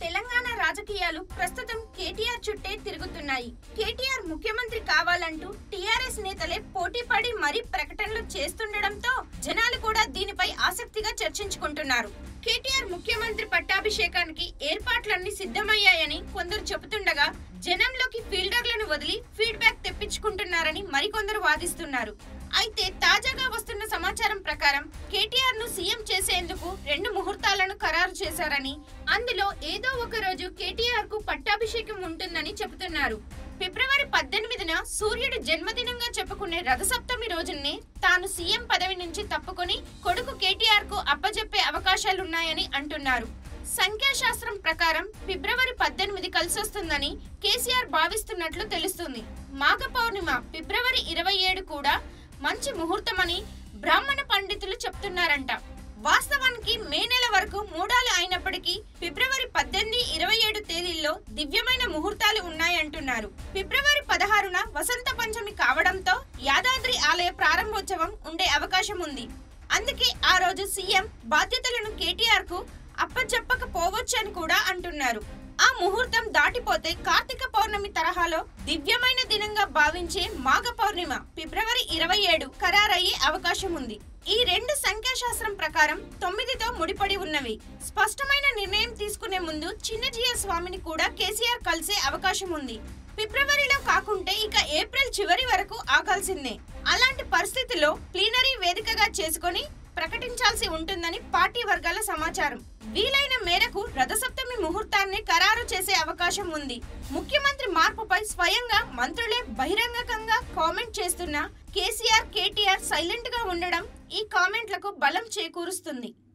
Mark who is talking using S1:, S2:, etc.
S1: తెలంగాణ రాజకీయాలు ప్రస్తుతం కేటీఆర్ చుట్టే తిరుగుతున్నాయి కేటీఆర్ ముఖ్యమంత్రి కావాలంటూ టీఆర్ఎస్ నేతలే పోటీపడి మరీ ప్రకటనలు చేస్తుండటంతో జనాలు కూడా దీనిపై ఆసక్తిగా చర్చించుకుంటున్నారు కేటీఆర్ ముఖ్యమంత్రి పట్టాభిషేకానికి ఏర్పాట్లన్నీ సిద్ధమయ్యాయని కొందరు చెబుతుండగా జనంలోకి ఫీల్డర్లను వదిలి ఫీడ్బ్యాక్ తెప్పించుకుంటున్నారని మరికొందరు వాదిస్తున్నారు అయితే తాజాగా వస్తున్న సమాచారం ప్రకారం కేటీఆర్ ను సీఎం చేసేందుకు రెండు ముహూర్తాలను ఖరారు చేశారని అందులో ఏదో ఒక రోజు కేటీఆర్ కు పట్టాభిషేకం ఉంటుందని చెబుతున్నారు ఫిబ్రవరి పద్దెనిమిదిన సూర్యుడు జన్మదినంగా చెప్పుకునే రథసప్తమి రోజునే తాను సీఎం పదవి నుంచి తప్పుకొని కొడుకు కేటీఆర్ కు అప్పజెప్పే అవకాశాలున్నాయని అంటున్నారు సంఖ్యాశాస్త్రం ప్రకారం ఫిబ్రవరి పద్దెనిమిది కలిసొస్తుందని కేసీఆర్ భావిస్తున్నట్లు తెలుస్తుంది మాఘ పౌర్ణిమ ఫిబ్రవరి ఇరవై ఏడు కూడా మంచి ముహూర్తమని బ్రాహ్మణ పండితులు చెప్తున్నారంట వాస్తవానికి మే నెల వరకు మూడాలు అయినప్పటికీ ఫిబ్రవరి పద్దెనిమిది ఇరవై ఏడు తేదీల్లో దివ్యమైన ముహూర్తాలు ఉన్నాయంటున్నారు ఫిబ్రవరి పదహారున వసంత పంచమి కావడంతో యాదాద్రి ఆలయ ప్రారంభోత్సవం ఉండే అవకాశం ఉంది అందుకే ఆ రోజు సీఎం బాధ్యతలను కేటీఆర్ కు అప్పచెప్పకపోవచ్చని కూడా అంటున్నారు ఆ ముహూర్తం దాటిపోతే కార్తీక పౌర్ణమి తరహాలో దివ్యమైన దినంగా భావించే మాఘ పౌర్ణిమ ఫిబ్రవరి ఇరవై ఏడు ఖరారయ్యే అవకాశం ఉంది ఈ రెండు సంఖ్యాశాస్త్రం ప్రకారం తొమ్మిదితో ముడిపడి ఉన్నవి స్పష్టమైన నిర్ణయం తీసుకునే ముందు చిన్నజీయ స్వామిని కూడా కేసీఆర్ కలిసే అవకాశం ఉంది ఫిబ్రవరిలో కాకుంటే ఇక ఏప్రిల్ చివరి వరకు ఆగాల్సిందే అలాంటి పరిస్థితిలో ప్లీనరీ వేదికగా చేసుకొని ప్రకటించాల్సి ఉంటుందని పార్టీ వర్గాల సమాచారం వీలైన మేరకు రథసప్తమి ముహూర్తాన్ని ఖరారు చేసే అవకాశం ఉంది ముఖ్యమంత్రి మార్పుపై స్వయంగా మంత్రులే బహిరంగంగా కామెంట్ చేస్తున్న కేసీఆర్ కేటీఆర్ సైలెంట్ గా ఉండడం ఈ కామెంట్లకు బలం చేకూరుస్తుంది